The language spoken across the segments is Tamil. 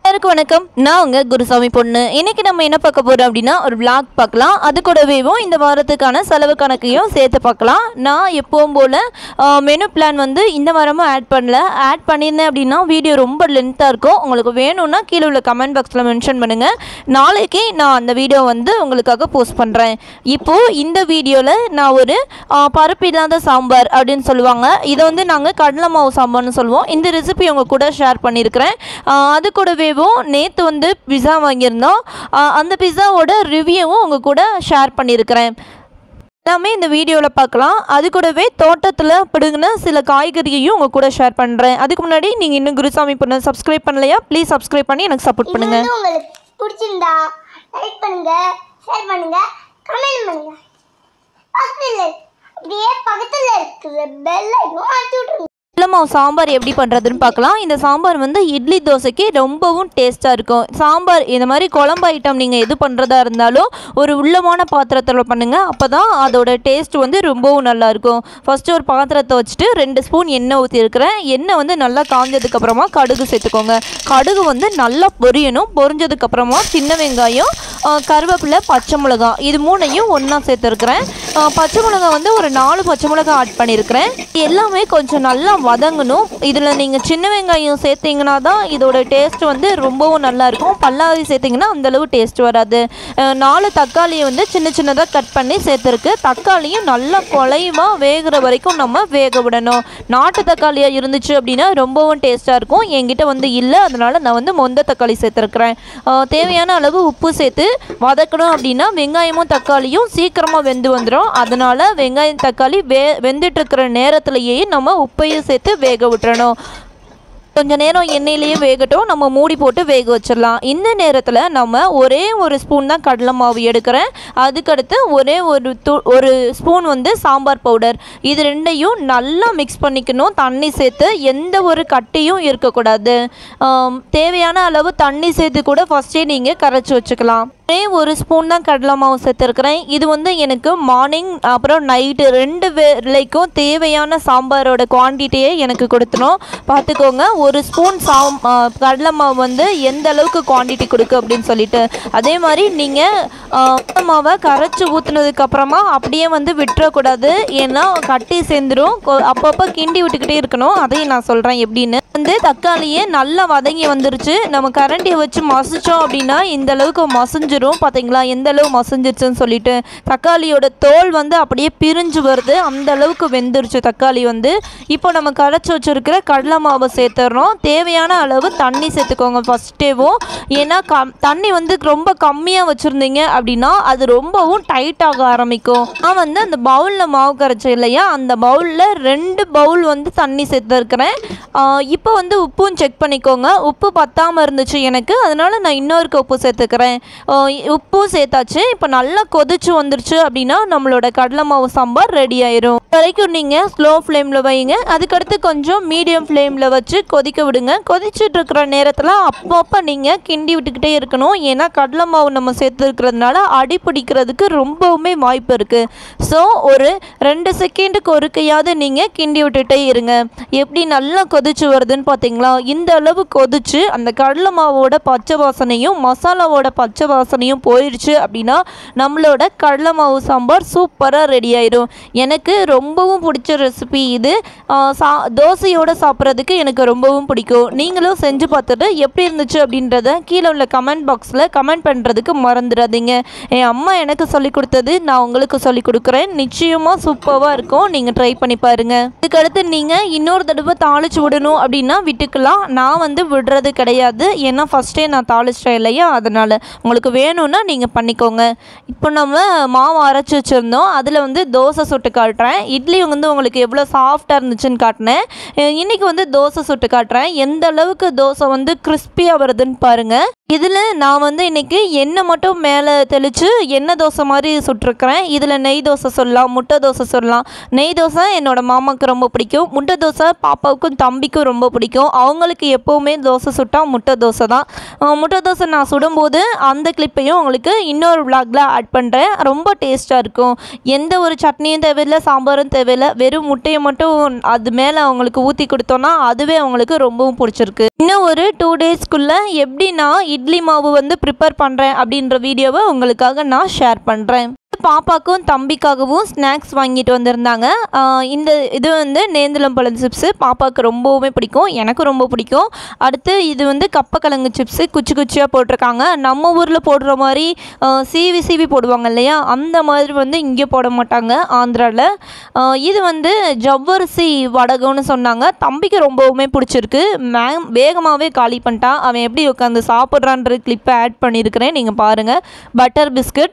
எல்லாருக்கும் வணக்கம் நான் உங்க குருசாமி பொண்ணு இன்னைக்கு நம்ம என்ன பார்க்க போறோம் அப்படின்னா ஒரு vlog பார்க்கலாம் அது கூடவேவும் இந்த வாரத்துக்கான செலவு கணக்கையும் சேர்த்து பார்க்கலாம் நான் எப்பவும் போல மெனு பிளான் வந்து இந்த வாரமும் ஆட் பண்ணல ஆட் பண்ணியிருந்தேன் அப்படின்னா வீடியோ ரொம்ப லென்த்தாக இருக்கும் உங்களுக்கு வேணும்னா கீழே உள்ள கமெண்ட் பாக்ஸில் மென்ஷன் பண்ணுங்க நாளைக்கு நான் அந்த வீடியோ வந்து உங்களுக்காக போஸ்ட் பண்ணுறேன் இப்போது இந்த வீடியோவில் நான் ஒரு ஆ, பருப்பு இல்லாத சாம்பார் அப்படின்னு சொல்லுவாங்க இதை வந்து நாங்கள் கடலை மாவு சாம்பார்னு சொல்லுவோம் இந்த ரெசிபி உங்க கூட ஷேர் பண்ணியிருக்கிறேன் ஆ, அது கூடவேவும் நேற்று வந்து பிஸா வாங்கியிருந்தோம் ஆ, அந்த பிஸாவோட ரிவ்யூவும் உங்க கூட ஷேர் பண்ணியிருக்கிறேன் எல்லாமே இந்த வீடியோவில் பார்க்கலாம் அது கூடவே தோட்டத்தில் பிடுங்கின சில காய்கறியையும் உங்கள் கூட ஷேர் பண்ணுறேன் அதுக்கு முன்னாடி நீங்கள் இன்னும் குருசாமி பண்ண சப்ஸ்கிரைப் பண்ணலையா ப்ளீஸ் சப்ஸ்கிரைப் பண்ணி எனக்கு சப்போர்ட் இது பண்ணுங்கள் வந்து உங்களுக்கு பிடிச்சிருந்தா லைக் பண்ணுங்க ஷேர் பண்ணுங்க கமெண்ட் பண்ணுங்க பக்கத்துல அப்படியே பக்கத்துல இருக்கிற பெல் ஐக்கனும் அழுத்தி விட்டுருங்க கடலை மாவு சாம்பார் எப்படி பண்ணுறதுன்னு பார்க்கலாம் இந்த சாம்பார் வந்து இட்லி தோசைக்கு ரொம்பவும் டேஸ்ட்டாக இருக்கும் சாம்பார் இந்த மாதிரி குழம்பு ஐட்டம் நீங்கள் எது பண்ணுறதா இருந்தாலும் ஒரு உள்ளமான பாத்திரத்தில் பண்ணுங்கள் அப்போ தான் அதோட டேஸ்ட் வந்து ரொம்பவும் நல்லா இருக்கும் ஃபஸ்ட்டு ஒரு பாத்திரத்தை வச்சுட்டு ரெண்டு ஸ்பூன் எண்ணெய் ஊற்றிருக்கிறேன் எண்ணெய் வந்து நல்லா காஞ்சதுக்கப்புறமா கடுகு சேர்த்துக்கோங்க கடுகு வந்து நல்லா பொரியணும் பொரிஞ்சதுக்கப்புறமா சின்ன வெங்காயம் ஆ, கருவேப்பிலை பச்சை மிளகாய் இது மூணையும் ஒன்றா சேர்த்துருக்குறேன் ஆ, பச்சை மிளகாய் வந்து ஒரு நாலு பச்சை மிளகாய் ஆட் பண்ணியிருக்கிறேன் இது எல்லாமே கொஞ்சம் நல்லா வதங்கணும் இதில் நீங்கள் சின்ன வெங்காயம் சேர்த்தீங்கன்னா தான் இதோட டேஸ்ட் வந்து ரொம்பவும் நல்லா இருக்கும் பல்லாரி சேர்த்திங்கன்னா அந்தளவு டேஸ்ட் வராது ஆ, நாலு தக்காளியை வந்து சின்ன சின்னதாக கட் பண்ணி சேர்த்துருக்கு தக்காளியும் நல்லா குலைவாக வேகிற வரைக்கும் நம்ம வேக விடணும் நாட்டு தக்காளியாக இருந்துச்சு அப்படின்னா ரொம்பவும் டேஸ்ட்டாக இருக்கும் என்கிட்ட வந்து இல்லை அதனால் நான் வந்து மொந்த தக்காளி சேர்த்துருக்குறேன் ஆ, தேவையான அளவு உப்பு சேர்த்து வதக்கணும் அப்படின்னா வெங்காயமும் தக்காளியும் சீக்கிரமாக வெந்து வந்துடும் அதனால் வெங்காயம் தக்காளி வே வெந்துட்டு இருக்கிற நேரத்திலேயே நம்ம உப்பையும் சேர்த்து வேக விட்டுறணும் கொஞ்ச நேரம் எண்ணெயிலேயே வேகட்டும் நம்ம மூடி போட்டு வேக வச்சிடலாம் இந்த நேரத்தில் நம்ம ஒரே ஒரு ஸ்பூன் தான் கடலை மாவு எடுக்கிறேன் அதுக்கடுத்து ஒரே ஒரு து ஒரு ஸ்பூன் வந்து சாம்பார் பவுடர் இது ரெண்டையும் நல்லா மிக்ஸ் பண்ணிக்கணும் தண்ணி சேர்த்து எந்த ஒரு கட்டியும் இருக்கக்கூடாது ஆம், தேவையான அளவு தண்ணி சேர்த்து கூட ஃபஸ்ட்டே நீங்கள் கரைச்சி வச்சுக்கலாம் ஒரே ஒரு ஸ்பூன் தான் கடலை மாவு சேர்த்துருக்குறேன் இது வந்து எனக்கு மார்னிங் அப்புறம் நைட்டு ரெண்டு வேலைக்கும் தேவையான சாம்பாரோட குவான்டிட்டியே எனக்கு கொடுத்துரும் பார்த்துக்கோங்க ஒரு ஸ்பூன் சாம் ஆ, கடலை மாவு வந்து எந்த அளவுக்கு குவான்டிட்டி கொடுக்கு அப்படின்னு சொல்லிட்டு அதே மாதிரி நீங்கள் மாவை கரைச்சி ஊற்றுனதுக்கப்புறமா அப்படியே வந்து விட்டுறக்கூடாது ஏன்னா கட்டி சேர்ந்துடும் கொ- அப்பப்போ கிண்டி விட்டுக்கிட்டே இருக்கணும் அதையும் நான் சொல்கிறேன் எப்படின்னு வந்து தக்காளியே நல்லா வதங்கி வந்துருச்சு நம்ம கரண்டியை வச்சு மசிச்சோம் அப்படின்னா இந்த அளவுக்கு மசிஞ்சிரும் பார்த்தீங்களா எந்த அளவு மசிஞ்சிருச்சுன்னு சொல்லிட்டு தக்காளியோட தோல் வந்து அப்படியே பிரிஞ்சு வருது அந்த அளவுக்கு வெந்துருச்சு தக்காளி வந்து இப்போ நம்ம கரைச்சி வச்சிருக்கிற கடலை மாவை சேர்த்துறோம் தேவையான அளவு தண்ணி சேர்த்துக்கோங்க ஃபஸ்ட்டேவும் ஏன்னா கம் தண்ணி வந்து ரொம்ப கம்மியாக வச்சுருந்தீங்க அப்படின்னா அது ரொம்பவும் டைட் ஆக ஆரம்பிக்கும் நான் வந்து அந்த பவுலில் மாவு கரைச்சேன் இல்லையா அந்த பவுலில் ரெண்டு பவுல் வந்து தண்ணி சேர்த்துருக்கிறேன் இப்போ வந்து உப்பும் செக் பண்ணிக்கோங்க உப்பு பத்தாமல் இருந்துச்சு எனக்கு அதனால நான் இன்னொரு உப்பு சேர்த்துக்கிறேன் ஆஹ் உப்பும் சேர்த்தாச்சு இப்போ நல்லா கொதிச்சு வந்துருச்சு அப்படின்னா நம்மளோட கடலை மாவு சாம்பார் ரெடி ஆயிரும் இது வரைக்கும் நீங்கள் ஸ்லோ ஃப்ளேமில் வைங்க அதுக்கடுத்து கொஞ்சம் மீடியம் ஃப்ளேமில் வச்சு கொதிக்க விடுங்க கொதிச்சுட்டு இருக்கிற நேரத்தில் அப்பப்போ நீங்கள் கிண்டி விட்டுக்கிட்டே இருக்கணும் ஏன்னா கடலை மாவு நம்ம சேர்த்துருக்கிறதுனால அடி பிடிக்கிறதுக்கு ரொம்பவுமே வாய்ப்பு இருக்குது ஸோ ஒரு ரெண்டு செகண்டுக்கு ஒருக்கையாவது நீங்கள் கிண்டி விட்டுட்டே இருங்க எப்படி நல்லா கொதிச்சு வருதுன்னு பார்த்தீங்களா இந்த அளவு கொதிச்சு அந்த கடலை மாவோட பச்சை வாசனையும் மசாலாவோட பச்சை வாசனையும் போயிடுச்சு அப்படின்னா நம்மளோட கடலை மாவு சாம்பார் சூப்பராக ரெடி ஆயிடும் எனக்கு ரொம்பவும் பிடிச்ச ரெசிபி இது ஆ, சா தோசையோட சாப்பிட்றதுக்கு எனக்கு ரொம்பவும் பிடிக்கும் நீங்களும் செஞ்சு பார்த்துட்டு எப்படி இருந்துச்சு அப்படின்றத கீழே உள்ள கமெண்ட் பாக்ஸில் கமெண்ட் பண்ணுறதுக்கு மறந்துடாதீங்க என் அம்மா எனக்கு சொல்லி கொடுத்தது நான் உங்களுக்கு சொல்லி கொடுக்குறேன் நிச்சயமாக சூப்பராக இருக்கும் நீங்கள் ட்ரை பண்ணி பாருங்கள் இதுக்கடுத்து நீங்கள் இன்னொரு தடவை தாளிச்சு விடணும் அப்படின்னா விட்டுக்கலாம் நான் வந்து விடுறது கிடையாது ஏன்னா ஃபஸ்ட்டே நான் தாளிச்சிட்டேன் இல்லையா அதனால் உங்களுக்கு வேணும்னா நீங்கள் பண்ணிக்கோங்க இப்போ நம்ம மாவு அரைச்சி வச்சுருந்தோம் அதில் வந்து தோசை சுட்டு காட்டுறேன் இட்லி வந்து உங்களுக்கு எவ்வளோ சாஃப்டாக இருந்துச்சுன்னு காட்டினேன் அஹ் இன்னைக்கு வந்து தோசை சுட்டு காட்டுறேன் எந்த அளவுக்கு தோசை வந்து கிறிஸ்பியாக வருதுன்னு பாருங்கள் இதில் நான் வந்து இன்றைக்கி எண்ணெய் மட்டும் மேலே தெளித்து எண்ணெய் தோசை மாதிரி சுட்டிருக்கிறேன் இதில் நெய் தோசை சொல்லலாம் முட்டை தோசை சொல்லலாம் நெய் தோசை என்னோட மாமாவுக்கு ரொம்ப பிடிக்கும் முட்டை தோசை பாப்பாவுக்கும் தம்பிக்கும் ரொம்ப பிடிக்கும் அவங்களுக்கு எப்போவுமே தோசை சுட்டால் முட்டை தோசை தான் அஹ் முட்டை தோசை நான் சுடும்போது அந்த கிளிப்பையும் உங்களுக்கு இன்னொரு விளாகில் ஆட் பண்ணுறேன் ரொம்ப டேஸ்ட்டாக இருக்கும் எந்த ஒரு சட்னியும் தேவையில்லை சாம்பாரும் தேவையில்லை வெறும் முட்டையை மட்டும் அது மேலே அவங்களுக்கு ஊற்றி கொடுத்தோன்னா அதுவே அவங்களுக்கு ரொம்பவும் பிடிச்சிருக்கு இன்னும் ஒரு டூ டேஸ்க்குள்ளே எப்படி நான் இட்லி மாவு வந்து ப்ரிப்பேர் பண்ணுறேன் அப்படின்ற வீடியோவை உங்களுக்காக நான் ஷேர் பண்ணுறேன் பாப்பாக்கும் தம்பிக்காகவும் ஸ்நாக்ஸ் வாங்கிட்டு வந்திருந்தாங்க ஆஹ் இந்த இது வந்து நேந்திரம்பழம் சிப்ஸு பாப்பாவுக்கு ரொம்பவுமே பிடிக்கும் எனக்கும் ரொம்ப பிடிக்கும் அடுத்து இது வந்து கப்பக்கிழங்கு சிப்ஸு குச்சி குச்சியாக போட்டிருக்காங்க நம்ம ஊரில் போடுற மாதிரி ஆஹ் சீவி சீவி போடுவாங்க இல்லையா அந்த மாதிரி வந்து இங்கே போட மாட்டாங்க ஆந்திராவில் இது வந்து ஜவ்வரிசி வடகம்னு சொன்னாங்க தம்பிக்கு ரொம்பவுமே பிடிச்சிருக்கு மே வேகமாகவே காலி பண்ணிட்டான் அவன் எப்படி உட்காந்து சாப்பிட்றான்ற கிளிப்பை ஆட் பண்ணியிருக்கிறேன் நீங்கள் பாருங்கள் பட்டர் பிஸ்கட்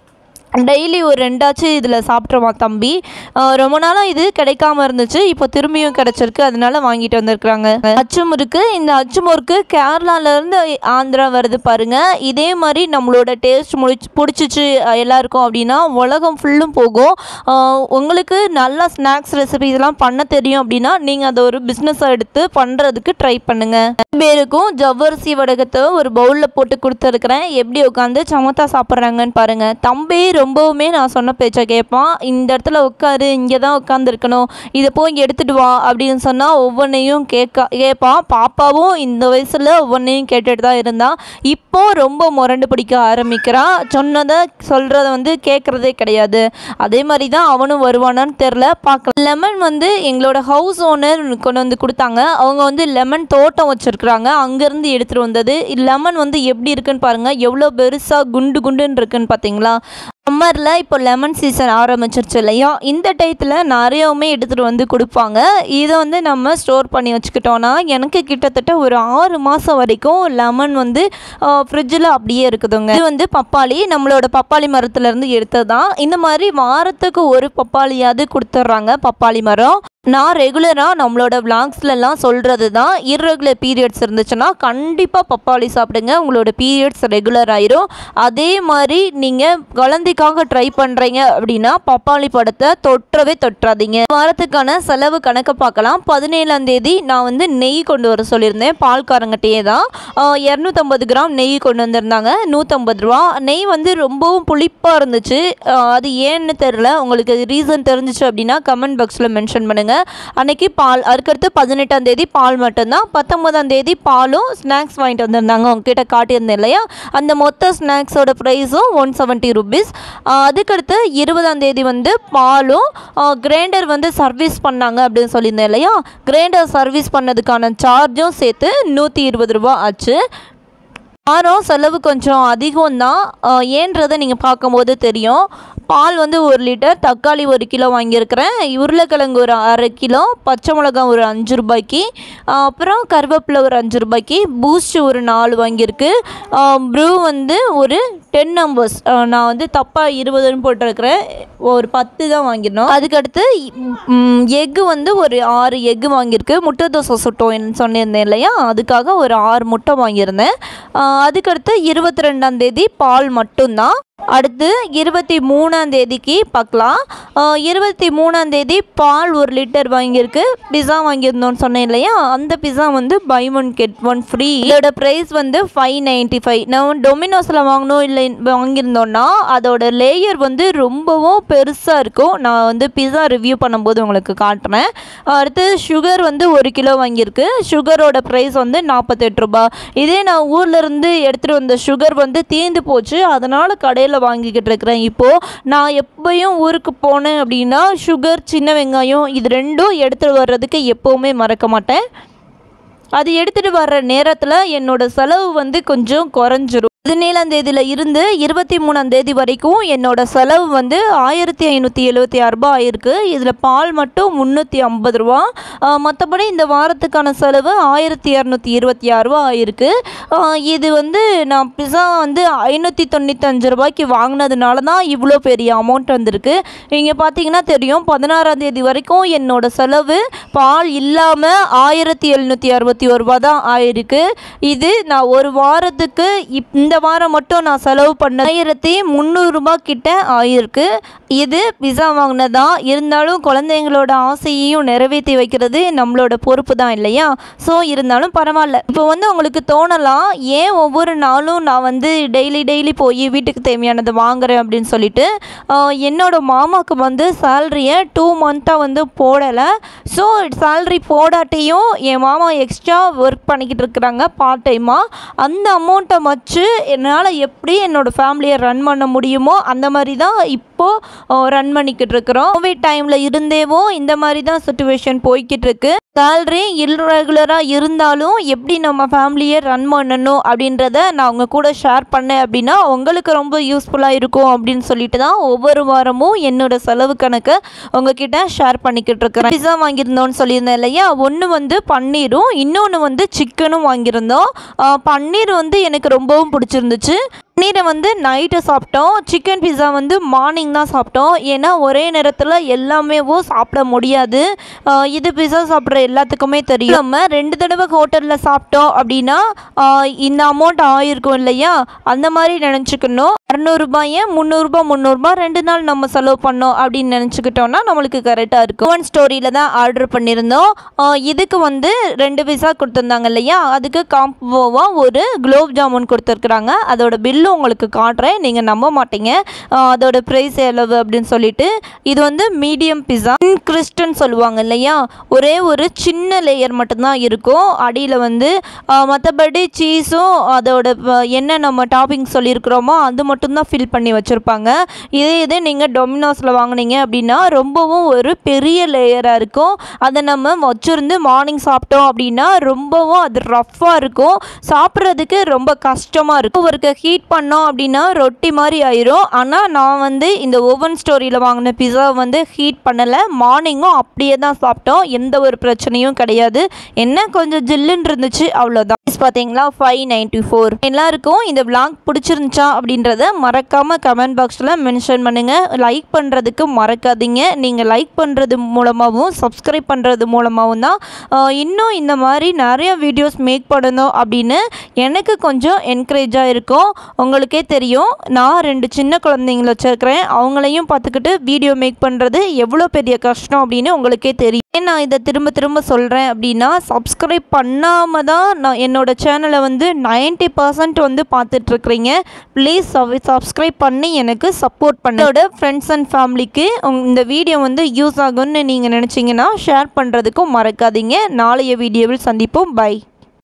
டெய்லி ஒரு ரெண்டாச்சும் இதில் சாப்பிட்ருவான் தம்பி ஆஹ் ரொம்ப நாளாக இது கிடைக்காம இருந்துச்சு இப்போ திரும்பியும் கிடச்சிருக்கு அதனால வாங்கிட்டு வந்திருக்கிறாங்க அச்சுமுறுக்கு இந்த அச்சுமுறுக்கு கேரளாலேருந்து ஆந்திரா வருது பாருங்க இதே மாதிரி நம்மளோட டேஸ்ட் முடிச்சு பிடிச்சிச்சு அஹ் எல்லாருக்கும் அப்படின்னா உலகம் ஃபுல்லும் போகும் ஆஹ் உங்களுக்கு நல்லா ஸ்நாக்ஸ் ரெசிபி இதெல்லாம் பண்ண தெரியும் அப்படின்னா நீங்கள் அதை ஒரு பிஸ்னஸாக எடுத்து பண்ணுறதுக்கு ட்ரை பண்ணுங்கள் பேருக்கும் ஜவ்வரிசி வடகத்தை ஒரு பவுலில் போட்டு கொடுத்துருக்குறேன் எப்படி உட்காந்து சமத்தா சாப்பிட்றாங்கன்னு பாருங்கள் தம்பி ரொம்பவுமே நான் சொன்ன பேச்சை கேட்பான் இந்த இடத்துல உட்காரு இங்கே தான் உட்காந்துருக்கணும் இதை போய் எடுத்துட்டு வா அப்படின்னு சொன்னால் ஒவ்வொன்றையும் கேட்க கேட்பான் பாப்பாவும் இந்த வயசில் ஒவ்வொன்றையும் கேட்டுட்டு தான் இருந்தான் இப்போ ரொம்ப முரண்டு பிடிக்க ஆரம்பிக்கிறான் சொன்னதை சொல்கிறத வந்து கேட்குறதே கிடையாது அதே மாதிரி தான் அவனும் வருவானான்னு தெரில பார்க்கலாம் லெமன் வந்து எங்களோட ஹவுஸ் ஓனர் கொண்டு வந்து கொடுத்தாங்க அவங்க வந்து லெமன் தோட்டம் வச்சுருக்குறாங்க அங்கேருந்து எடுத்துகிட்டு வந்தது லெமன் வந்து எப்படி இருக்குன்னு பாருங்கள் எவ்வளோ பெருசாக குண்டு குண்டுன்னு இருக்குன்னு பார்த்தீங்களா சம்மரில் இப்போ லெமன் சீசன் ஆரம்பிச்சிருச்சு இல்லையா இந்த டயத்தில் நிறையவுமே எடுத்துகிட்டு வந்து கொடுப்பாங்க இதை வந்து நம்ம ஸ்டோர் பண்ணி வச்சுக்கிட்டோன்னா எனக்கு கிட்டத்தட்ட ஒரு ஆறு மாதம் வரைக்கும் லெமன் வந்து ஃப்ரிட்ஜில் அப்படியே இருக்குதுங்க இது வந்து பப்பாளி நம்மளோட பப்பாளி மரத்துலேருந்து எடுத்தது தான் இந்த மாதிரி வாரத்துக்கு ஒரு பப்பாளியாவது கொடுத்துட்றாங்க பப்பாளி மரம் நான் ரெகுலராக நம்மளோட விளாக்ஸ்லலாம் சொல்கிறது தான் இர்ரெகுலர் பீரியட்ஸ் இருந்துச்சுன்னா கண்டிப்பாக பப்பாளி சாப்பிடுங்க உங்களோட பீரியட்ஸ் ரெகுலர் ஆயிரும் அதே மாதிரி நீங்கள் குழந்தைக்காக ட்ரை பண்ணுறீங்க அப்படின்னா பப்பாளி படத்தை தொற்றவே தொற்றாதீங்க வாரத்துக்கான செலவு கணக்கை பார்க்கலாம் பதினேழாம் தேதி நான் வந்து நெய் கொண்டு வர சொல்லியிருந்தேன் பால்காரங்கிட்டே தான் இரநூத்தம்பது கிராம் நெய் கொண்டு வந்திருந்தாங்க நூற்றம்பது ரூபா நெய் வந்து ரொம்பவும் புளிப்பாக இருந்துச்சு ஆஹ் அது ஏன்னு தெரில உங்களுக்கு ரீசன் தெரிஞ்சிச்சு அப்படின்னா கமெண்ட் பாக்ஸில் மென்ஷன் பண்ணுங்கள் அன்னைக்கு பால் அதுக்கடுத்து பதினெட்டாம் தேதி பால் மட்டும்தான் பத்தொன்பதாம் தேதி பாலும் ஸ்நாக்ஸ் வாங்கிட்டு வந்திருந்தாங்க உங்ககிட்ட காட்டியிருந்தேன் இல்லையா அந்த மொத்த ஸ்நாக்ஸோட ப்ரைஸும் ஒன் செவன்ட்டி ருபீஸ் அதுக்கடுத்து இருபதாம் தேதி வந்து பாலும் கிரைண்டர் வந்து சர்வீஸ் பண்ணாங்க அப்படின்னு சொல்லியிருந்தேன் இல்லையா கிரைண்டர் சர்வீஸ் பண்ணதுக்கான சார்ஜும் சேர்த்து நூற்றி இருபது ரூபா ஆச்சு வாரம் செலவு கொஞ்சம் அதிகம் தான் ஏன்றதை நீங்கள் பார்க்கும்போது தெரியும் பால் வந்து ஒரு லிட்டர் தக்காளி ஒரு கிலோ வாங்கியிருக்கிறேன் உருளைக்கிழங்கு ஒரு அரை கிலோ பச்சை மிளகாய் ஒரு அஞ்சு ரூபாய்க்கு ஆஹ் அப்புறம் கருவேப்பிலை ஒரு அஞ்சு ரூபாய்க்கு பூஸ்ட் ஒரு நாலு வாங்கியிருக்கு ப்ரூ வந்து ஒரு டென் நம்பர்ஸ் நான் வந்து தப்பாக இருபதுன்னு போட்டிருக்கிறேன் ஒரு பத்து தான் வாங்கியிருந்தோம் அதுக்கடுத்து எக்கு வந்து ஒரு ஆறு எக்கு வாங்கியிருக்கு முட்டை தோசை சுட்டோம் சொன்னிருந்தேன் இல்லையா அதுக்காக ஒரு ஆறு முட்டை வாங்கியிருந்தேன் ஆஹ் அதுக்கடுத்து இருபத்தி ரெண்டாம் தேதி பால் மட்டும்தான் அடுத்து இருபத்தி மூணாம் தேதிக்கு பார்க்கலாம் ஆஹ் இருபத்தி மூணாம் தேதி பால் ஒரு லிட்டர் வாங்கியிருக்கு பிஸா வாங்கியிருந்தோம்னு சொன்னேன் இல்லையா அந்த பிஸா வந்து buy one get one free இதோட ப்ரைஸ் வந்து ஃபைவ் நைன்ட்டி ஃபைவ் நான் டொமினோஸில் வாங்கணும் இல்லை வாங்கியிருந்தோன்னா அதோட லேயர் வந்து ரொம்பவும் பெருசாக இருக்கும் நான் வந்து பிஸா ரிவ்யூ பண்ணும்போது உங்களுக்கு காட்டுறேன் அடுத்து சுகர் வந்து ஒரு கிலோ வாங்கியிருக்கு சுகரோட ப்ரைஸ் வந்து நாற்பத்தெட்டு ரூபாய் இதே நான் ஊர்ல இருந்து எடுத்துகிட்டு வந்த சுகர் வந்து தீர்ந்து போச்சு அதனால் கடையில் வாங்கிக்கிட்டு இருக்கிறேன் இப்போது நான் எப்பயும் ஊருக்கு போனேன் அப்படின்னா சுகர் சின்ன வெங்காயம் இது ரெண்டும் எடுத்துகிட்டு வர்றதுக்கு எப்போவுமே மறக்க மாட்டேன் அது எடுத்துகிட்டு வர்ற நேரத்தில் என்னோட செலவு வந்து கொஞ்சம் குறைஞ்சிரும் பதினேழாம் தேதியில் இருந்து இருபத்தி மூணாம் தேதி வரைக்கும் என்னோட செலவு வந்து ஆயிரத்தி ஐநூற்றி எழுபத்தி ஆறு ரூபாய் ஆயிருக்கு இதில் பால் மட்டும் முந்நூற்றி ஐம்பது ரூபா மற்றபடி இந்த வாரத்துக்கான செலவு ஆயிரத்தி இரநூத்தி இருபத்தி ஆறு ரூபா ஆயிருக்கு ஆஹ் இது வந்து நான் பிஸா வந்து ஐநூற்றி தொண்ணூத்தஞ்சு ரூபாய்க்கு வாங்கினதுனால தான் இவ்வளோ பெரிய அமௌண்ட் வந்திருக்கு இங்கே பார்த்தீங்கன்னா தெரியும் பதினாறாம் தேதி வரைக்கும் என்னோட செலவு பால் இல்லாமல் ஆயிரத்தி எழுநூற்றி அறுபத்தி ஒரு ரூபா தான் ஆயிருக்கு இது நான் ஒரு வாரத்துக்கு இப் இந்த வாரம் மட்டும் நான் செலவு பண்ண ஆயிரத்தி முந்நூறுரூபா கிட்ட ஆயிருக்கு இது பிஸா வாங்கினதா இருந்தாலும் குழந்தைங்களோட ஆசையையும் நிறைவேற்றி வைக்கிறது நம்மளோட பொறுப்பு தான் இல்லையா ஸோ இருந்தாலும் பரவாயில்ல இப்போ வந்து உங்களுக்கு தோணலாம் ஏன் ஒவ்வொரு நாளும் நான் வந்து டெய்லி டெய்லி போய் வீட்டுக்கு தேவையானதை வாங்குறேன் அப்படின்னு சொல்லிட்டு ஆஹ் என்னோட மாமாவுக்கு வந்து சேலரியை டூ மந்த்தாக வந்து போடலை ஸோ சேலரி போடாட்டியும் என் மாமா எக்ஸ்ட்ரா ஒர்க் பண்ணிக்கிட்டு இருக்கிறாங்க பார்ட் டைமாக அந்த அமௌண்ட்டை வச்சு என்னால் எப்படி என்னோடய ஃபேமிலியை ரன் பண்ண முடியுமோ அந்த மாதிரி தான் இப்போது ரன் பண்ணிக்கிட்டு இருக்கிறோம் கோவிட் டைமில் இருந்தேவும் இந்த மாதிரி தான் சுச்சுவேஷன் போய்கிட்டு இருக்கு சேல்ரி இர்ரெகுலராக இருந்தாலும் எப்படி நம்ம ஃபேமிலியை ரன் பண்ணணும் அப்படின்றத நான் உங்கள் கூட ஷேர் பண்ணேன் அப்படின்னா உங்களுக்கு ரொம்ப யூஸ்ஃபுல்லாக இருக்கும் அப்படின்னு சொல்லிட்டு தான் ஒவ்வொரு வாரமும் என்னோட செலவு கணக்கை உங்ககிட்ட ஷேர் பண்ணிக்கிட்டு இருக்கிறேன் பிஸா வாங்கியிருந்தோம்னு சொல்லியிருந்தேன் இல்லையா ஒன்று வந்து பன்னீரும் இன்னொன்று வந்து சிக்கனும் வாங்கியிருந்தோம் ஆஹ் பன்னீர் வந்து எனக்கு ரொம்பவும் பிடிச்சிருந்துச்சு பன்னீரை வந்து நைட்டு சாப்பிட்டோம் சிக்கன் பிஸா வந்து மார்னிங் தான் சாப்பிட்டோம் ஏன்னா ஒரே நேரத்தில் எல்லாமேவோ சாப்பிட முடியாது ஆஹ் இது பிஸா சாப்பிட்ற எல்லாத்துக்குமே தெரியும் நம்ம ரெண்டு தடவை ஹோட்டலில் சாப்பிட்டோம் அப்படின்னா ஆஹ் இந்த அமௌண்ட் ஆயிருக்கும் இல்லையா அந்த மாதிரி நினச்சிக்கணும் அறநூறுபாயை முந்நூறுபா முந்நூறுபா ரெண்டு நாள் நம்ம செலவு பண்ணோம் அப்படின்னு நினச்சிக்கிட்டோம்னா நம்மளுக்கு கரெக்டாக இருக்கும் ஒன் ஸ்டோரியில் தான் ஆர்டர் பண்ணியிருந்தோம் ஆஹ் இதுக்கு வந்து ரெண்டு பிஸா கொடுத்துருந்தாங்க இல்லையா அதுக்கு காம்போவாக ஒரு குலோப் ஜாமுன் கொடுத்துருக்குறாங்க அதோட பில்லு உங்களுக்கு காட்டுறேன் நீங்கள் நம்ப மாட்டீங்க ஆஹ் அதோட ப்ரைஸ் எவ்வளவு அப்படின்னு சொல்லிட்டு இது வந்து மீடியம் பிஸா கிறிஸ்டன் சொல்லுவாங்க இல்லையா ஒரே ஒரு சின்ன லேயர் மட்டும்தான் இருக்கும் அடியில் வந்து மற்றபடி சீஸும் அதோட வ- என்ன நம்ம டாப்பிங் சொல்லியிருக்கிறோமோ அது மட்டும்தான் ஃபில் பண்ணி வச்சுருப்பாங்க இதே இது நீங்கள் டொமினோஸில் வாங்குனீங்க அப்படின்னா ரொம்பவும் ஒரு பெரிய லேயராக இருக்கும் அதை நம்ம வச்சுருந்து மார்னிங் சாப்பிட்டோம் அப்படின்னா ரொம்பவும் அது ரஃப்பாக இருக்கும் சாப்பிட்றதுக்கு ரொம்ப கஷ்டமாக இருக்கும் ஒருக்க ஹீட் பண்ணோம் அப்படின்னா ரொட்டி மாதிரி ஆயிரும் ஆனால் நான் வந்து இந்த ஓவன் ஸ்டோரியில் வாங்கின பிஸா வந்து ஹீட் பண்ணலை மார்னிங்கும் அப்படியே தான் சாப்பிட்டோம் எந்த ஒரு பிரச்சனையும் கிடையாது என்ன கொஞ்சம் ஜில்லுன்னு இருந்துச்சு அவ்வளோதான் பார்த்தீங்களா ஃபைவ் நைன்ட்டி ஃபோர் எல்லாருக்கும் இந்த vlog பிடிச்சிருந்துச்சா அப்படின்றத மறக்காமல் கமெண்ட் பாக்ஸில் மென்ஷன் பண்ணுங்கள் லைக் பண்ணுறதுக்கு மறக்காதீங்க நீங்கள் லைக் பண்ணுறது மூலமாகவும் சப்ஸ்கிரைப் பண்ணுறது மூலமாகவும் தான் ஆஹ், இன்னும் இந்த மாதிரி நிறைய வீடியோஸ் மேக் பண்ணணும் அப்படின்னு எனக்கு கொஞ்சம் என்கரேஜாக இருக்கும் உங்களுக்கே தெரியும் நான் ரெண்டு சின்ன குழந்தைங்கள வச்சுருக்கிறேன் அவங்களையும் பார்த்துக்கிட்டு வீடியோ மேக் பண்ணுறது எவ்வளோ பெரிய கஷ்டம் அப்படின்னு உங்களுக்கே தெரியும் ஏன் நான் இதை திரும்ப திரும்ப சொல்கிறேன் அப்படின்னா சப்ஸ்கிரைப் பண்ணாமல் தான் நான் என்னோட சேனலை வந்து 90% பர்சன்ட் வந்து பார்த்துட்ருக்குறீங்க ப்ளீஸ் சப்ஸ்கிரைப் பண்ணி எனக்கு சப்போர்ட் பண்ணோட ஃப்ரெண்ட்ஸ் அண்ட் ஃபேமிலிக்கு இந்த வீடியோ வந்து யூஸ் ஆகும்னு நீங்கள் நினச்சிங்கன்னா ஷேர் பண்ணுறதுக்கும் மறக்காதீங்க நாளைய வீடியோவில் சந்திப்போம் பை